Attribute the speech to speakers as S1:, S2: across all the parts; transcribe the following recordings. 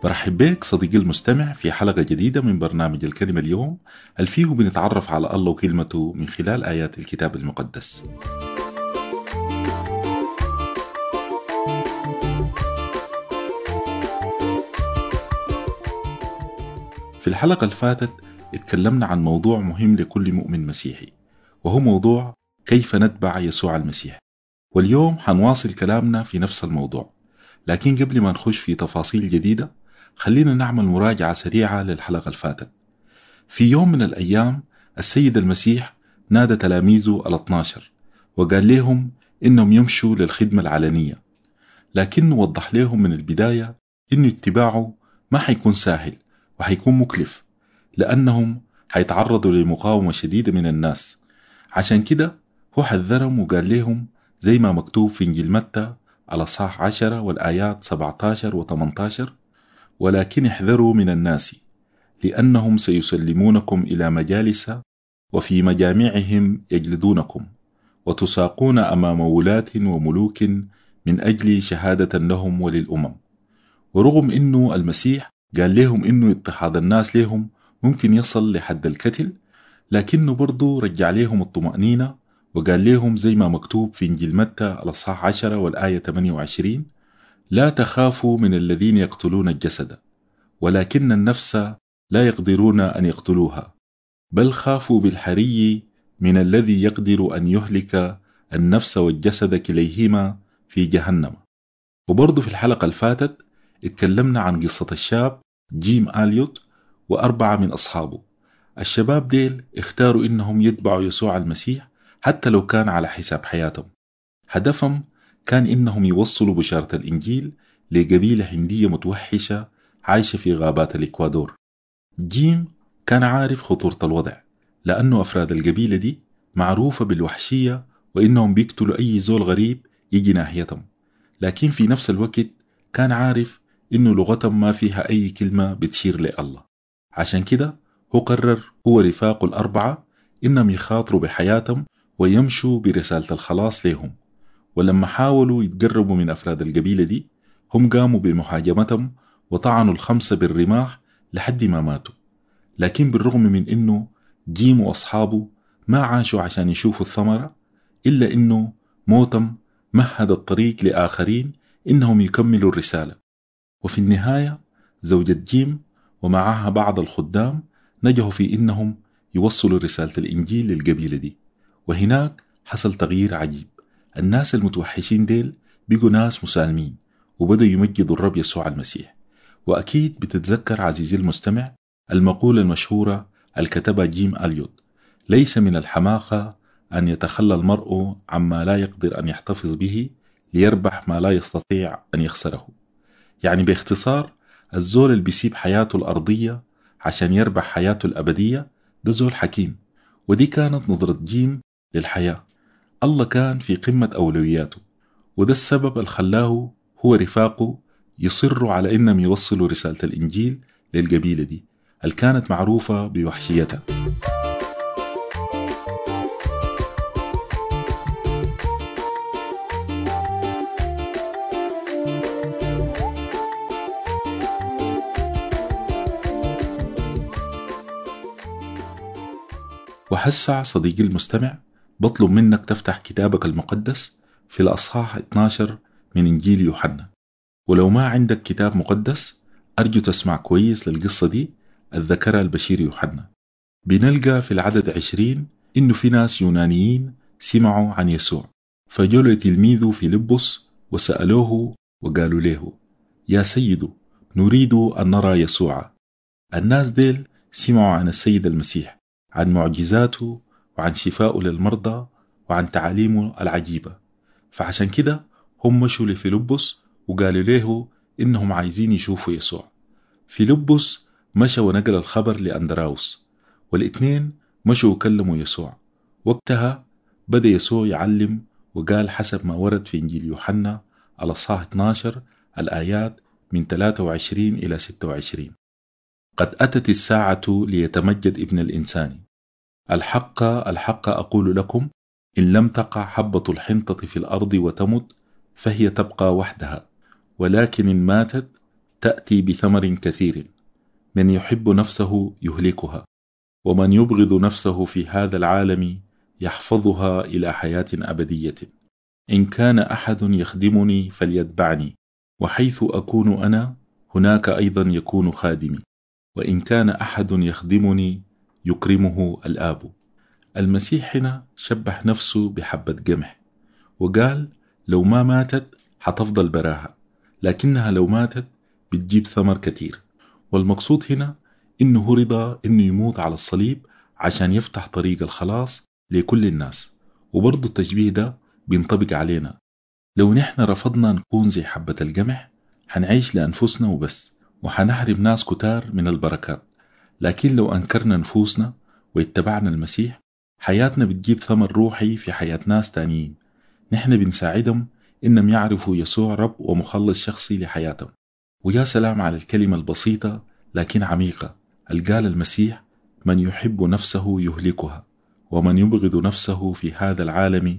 S1: برحب بك صديقي المستمع في حلقة جديدة من برنامج الكلمة اليوم الفيه بنتعرف على الله وكلمته من خلال آيات الكتاب المقدس في الحلقة اللي فاتت اتكلمنا عن موضوع مهم لكل مؤمن مسيحي وهو موضوع كيف نتبع يسوع المسيح واليوم حنواصل كلامنا في نفس الموضوع لكن قبل ما نخش في تفاصيل جديدة خلينا نعمل مراجعة سريعة للحلقة الفاتت في يوم من الأيام السيد المسيح نادى تلاميذه ال 12 وقال لهم إنهم يمشوا للخدمة العلنية لكنه وضح لهم من البداية إنه اتباعه ما حيكون سهل وحيكون مكلف لأنهم حيتعرضوا لمقاومة شديدة من الناس عشان كده هو حذرهم وقال لهم زي ما مكتوب في إنجيل متى على صح عشرة والآيات 17 و 18 ولكن احذروا من الناس لأنهم سيسلمونكم إلى مجالس وفي مجامعهم يجلدونكم وتساقون أمام ولاة وملوك من أجل شهادة لهم وللأمم ورغم أنه المسيح قال لهم أنه اضطهاد الناس لهم ممكن يصل لحد القتل لكنه برضو رجع لهم الطمأنينة وقال لهم زي ما مكتوب في إنجيل متى الأصحاح 10 والآية 28 لا تخافوا من الذين يقتلون الجسد ولكن النفس لا يقدرون أن يقتلوها بل خافوا بالحري من الذي يقدر أن يهلك النفس والجسد كليهما في جهنم وبرضه في الحلقة الفاتت اتكلمنا عن قصة الشاب جيم آليوت وأربعة من أصحابه الشباب ديل اختاروا إنهم يتبعوا يسوع المسيح حتى لو كان على حساب حياتهم هدفهم كان إنهم يوصلوا بشارة الإنجيل لقبيلة هندية متوحشة عايشة في غابات الإكوادور جيم كان عارف خطورة الوضع لأنه أفراد القبيلة دي معروفة بالوحشية وإنهم بيقتلوا أي زول غريب يجي ناحيتهم لكن في نفس الوقت كان عارف إنه لغتهم ما فيها أي كلمة بتشير لله عشان كده هو قرر هو رفاقه الأربعة إنهم يخاطروا بحياتهم ويمشوا برسالة الخلاص لهم ولما حاولوا يتقربوا من أفراد القبيلة دي هم قاموا بمهاجمتهم وطعنوا الخمسة بالرماح لحد ما ماتوا لكن بالرغم من إنه جيم وأصحابه ما عاشوا عشان يشوفوا الثمرة إلا إنه موتهم مهد الطريق لآخرين إنهم يكملوا الرسالة وفي النهاية زوجة جيم ومعها بعض الخدام نجحوا في إنهم يوصلوا رسالة الإنجيل للقبيلة دي وهناك حصل تغيير عجيب الناس المتوحشين ديل بقوا ناس مسالمين وبدأوا يمجدوا الرب يسوع المسيح وأكيد بتتذكر عزيزي المستمع المقولة المشهورة الكتبها جيم أليوت ليس من الحماقة أن يتخلى المرء عما لا يقدر أن يحتفظ به ليربح ما لا يستطيع أن يخسره يعني باختصار الزول اللي بيسيب حياته الأرضية عشان يربح حياته الأبدية ده زول حكيم ودي كانت نظرة جيم للحياة الله كان في قمة أولوياته وده السبب اللي خلاه هو رفاقه يصروا على إنهم يوصلوا رسالة الإنجيل للقبيلة دي اللي كانت معروفة بوحشيتها وحسع صديقي المستمع بطلب منك تفتح كتابك المقدس في الأصحاح 12 من إنجيل يوحنا ولو ما عندك كتاب مقدس أرجو تسمع كويس للقصة دي الذكرها البشير يوحنا بنلقى في العدد عشرين إنه في ناس يونانيين سمعوا عن يسوع فجوا لتلميذه فيلبس وسألوه وقالوا له يا سيد نريد أن نرى يسوع الناس ديل سمعوا عن السيد المسيح عن معجزاته وعن شفائه للمرضى وعن تعاليمه العجيبة فعشان كده هم مشوا لفيلبس وقالوا له إنهم عايزين يشوفوا يسوع فيلبس مشى ونقل الخبر لأندراوس والاتنين مشوا وكلموا يسوع وقتها بدأ يسوع يعلم وقال حسب ما ورد في إنجيل يوحنا على صح 12 الآيات من 23 إلى 26 قد أتت الساعة ليتمجد ابن الإنسان الحق الحق أقول لكم إن لم تقع حبة الحنطة في الأرض وتمت فهي تبقى وحدها ولكن إن ماتت تأتي بثمر كثير من يحب نفسه يهلكها ومن يبغض نفسه في هذا العالم يحفظها إلى حياة أبدية إن كان أحد يخدمني فليتبعني وحيث أكون أنا هناك أيضا يكون خادمي وإن كان أحد يخدمني يكرمه الآب المسيح هنا شبه نفسه بحبة قمح وقال لو ما ماتت حتفضل براها لكنها لو ماتت بتجيب ثمر كتير والمقصود هنا إنه رضا إنه يموت على الصليب عشان يفتح طريق الخلاص لكل الناس وبرضه التشبيه ده بينطبق علينا لو نحن رفضنا نكون زي حبة القمح حنعيش لأنفسنا وبس وحنحرم ناس كتار من البركات لكن لو أنكرنا نفوسنا واتبعنا المسيح حياتنا بتجيب ثمر روحي في حياة ناس تانيين نحن بنساعدهم إنهم يعرفوا يسوع رب ومخلص شخصي لحياتهم ويا سلام على الكلمة البسيطة لكن عميقة القال المسيح من يحب نفسه يهلكها ومن يبغض نفسه في هذا العالم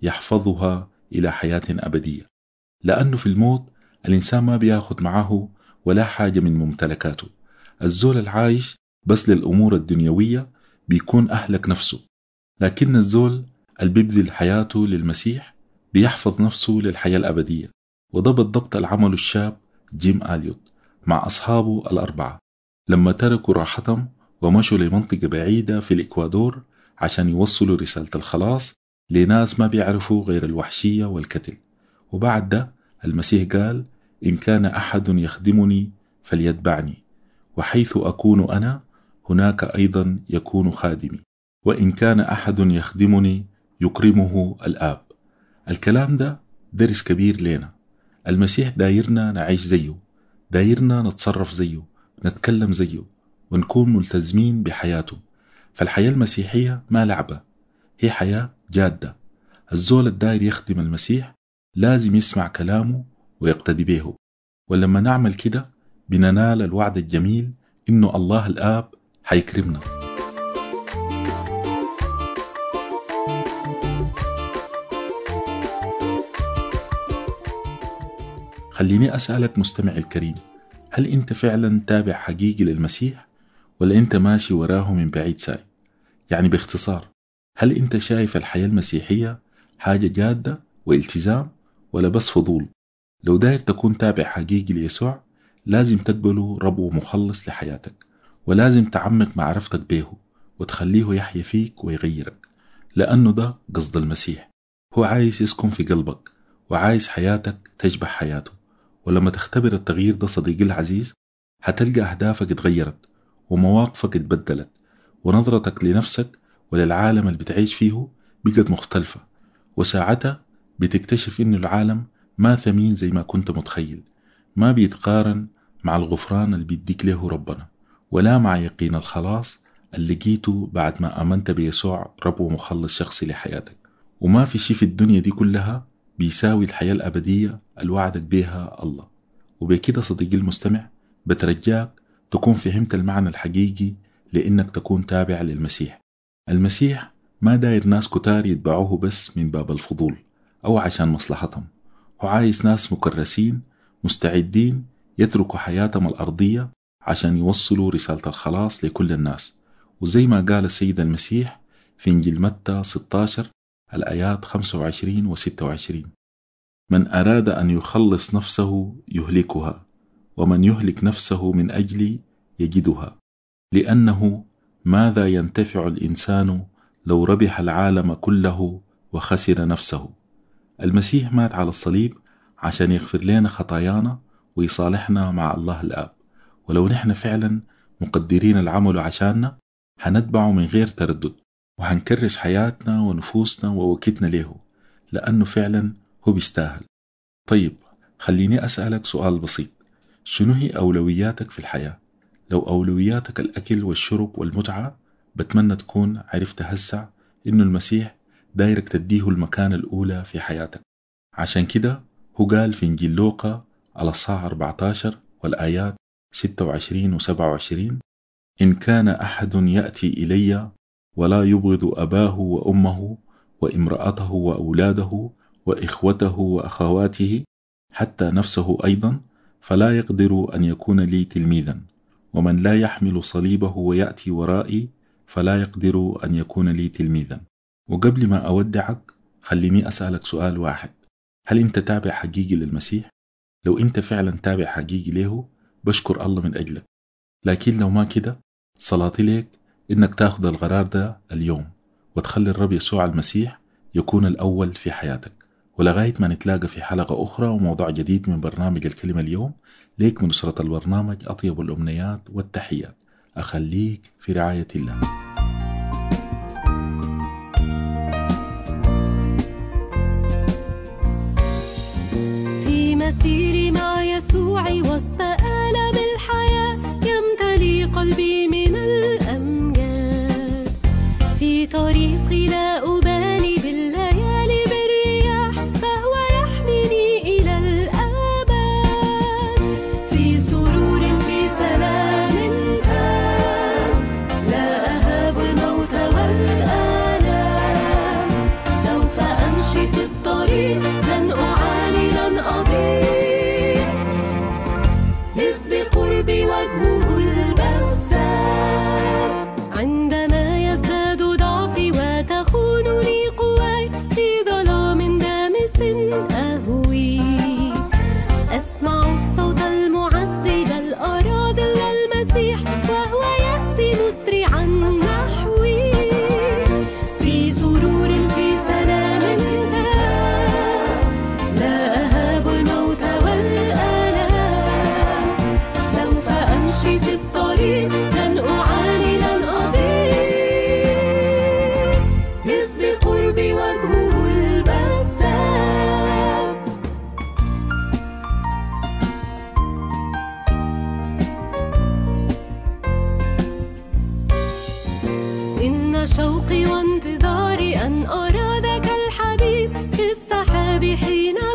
S1: يحفظها إلى حياة أبدية لأنه في الموت الإنسان ما بياخد معه ولا حاجة من ممتلكاته الزول العايش بس للأمور الدنيوية بيكون أهلك نفسه لكن الزول اللي بيبذل حياته للمسيح بيحفظ نفسه للحياة الأبدية وده بالضبط العمل الشاب جيم آليوت مع أصحابه الأربعة لما تركوا راحتهم ومشوا لمنطقة بعيدة في الإكوادور عشان يوصلوا رسالة الخلاص لناس ما بيعرفوا غير الوحشية والكتل وبعد ده المسيح قال إن كان أحد يخدمني فليتبعني وحيث أكون أنا هناك أيضا يكون خادمي وإن كان أحد يخدمني يكرمه الآب الكلام ده درس كبير لنا المسيح دايرنا نعيش زيه دايرنا نتصرف زيه نتكلم زيه ونكون ملتزمين بحياته فالحياة المسيحية ما لعبة هي حياة جادة الزول الداير يخدم المسيح لازم يسمع كلامه ويقتدي به ولما نعمل كده بننال الوعد الجميل إنه الله الآب حيكرمنا خليني أسألك مستمع الكريم هل أنت فعلا تابع حقيقي للمسيح ولا أنت ماشي وراه من بعيد ساي يعني باختصار هل أنت شايف الحياة المسيحية حاجة جادة والتزام ولا بس فضول لو داير تكون تابع حقيقي ليسوع لازم تقبله رب ومخلص لحياتك ولازم تعمق معرفتك به وتخليه يحيا فيك ويغيرك لأنه ده قصد المسيح هو عايز يسكن في قلبك وعايز حياتك تشبه حياته ولما تختبر التغيير ده صديقي العزيز هتلقى أهدافك اتغيرت ومواقفك اتبدلت ونظرتك لنفسك وللعالم اللي بتعيش فيه بقت مختلفة وساعتها بتكتشف إنه العالم ما ثمين زي ما كنت متخيل ما بيتقارن مع الغفران اللي بيديك له ربنا ولا مع يقين الخلاص اللي لقيته بعد ما آمنت بيسوع رب ومخلص شخصي لحياتك وما في شي في الدنيا دي كلها بيساوي الحياة الأبدية اللي وعدك بيها الله وبكده صديقي المستمع بترجاك تكون فهمت المعنى الحقيقي لإنك تكون تابع للمسيح المسيح ما داير ناس كتار يتبعوه بس من باب الفضول أو عشان مصلحتهم هو عايز ناس مكرسين مستعدين يتركوا حياتهم الأرضية عشان يوصلوا رسالة الخلاص لكل الناس وزي ما قال السيد المسيح في إنجيل متى 16 الآيات 25 و 26 من أراد أن يخلص نفسه يهلكها ومن يهلك نفسه من أجلي يجدها لأنه ماذا ينتفع الإنسان لو ربح العالم كله وخسر نفسه المسيح مات على الصليب عشان يغفر لنا خطايانا ويصالحنا مع الله الآب ولو نحن فعلا مقدرين العمل عشاننا حنتبعه من غير تردد وحنكرس حياتنا ونفوسنا ووقتنا له لأنه فعلا هو بيستاهل طيب خليني أسألك سؤال بسيط شنو هي أولوياتك في الحياة؟ لو أولوياتك الأكل والشرب والمتعة بتمنى تكون عرفت هسع إنه المسيح دايرك تديه المكانة الأولى في حياتك عشان كده هو قال في إنجيل لوقا على الصاع 14 والآيات 26 و 27 إن كان أحد يأتي إلي ولا يبغض أباه وأمه وامرأته وأولاده وإخوته وأخواته حتى نفسه أيضا فلا يقدر أن يكون لي تلميذا ومن لا يحمل صليبه ويأتي ورائي فلا يقدر أن يكون لي تلميذا وقبل ما أودعك خليني أسألك سؤال واحد هل أنت تابع حقيقي للمسيح؟ لو أنت فعلا تابع حقيقي له بشكر الله من أجلك لكن لو ما كده صلاتي لك إنك تاخذ القرار ده اليوم وتخلي الرب يسوع المسيح يكون الأول في حياتك ولغاية ما نتلاقى في حلقة أخرى وموضوع جديد من برنامج الكلمة اليوم ليك من نشرة البرنامج أطيب الأمنيات والتحيات أخليك في رعاية الله
S2: في مسيري مع يسوع وسط آلام الحياة يمتلي قلبي من الأمجاد في طريقي لا أبالي بالليالي بالرياح فهو يحميني إلى الأبد في سرور في سلام تام لا أهاب الموت والآلام سوف أمشي في الطريق لن أعاني لن أضيع إذ بقربي وجهه البسام عندما يزداد ضعفي وتخونني قواي في ظلام دامس أهوي أسمع الصوت المعذب الأراضي المسيح وهو يأتي مسرعا نحوي في سرور في سلام تام لا أهاب الموت والآلام سوف أمشي في الطريق لن أعاني لن أضيع إذ بقربي وجهه البسام إن شوقي وانتظاري أن أرى ذاك الحبيب في السحاب حين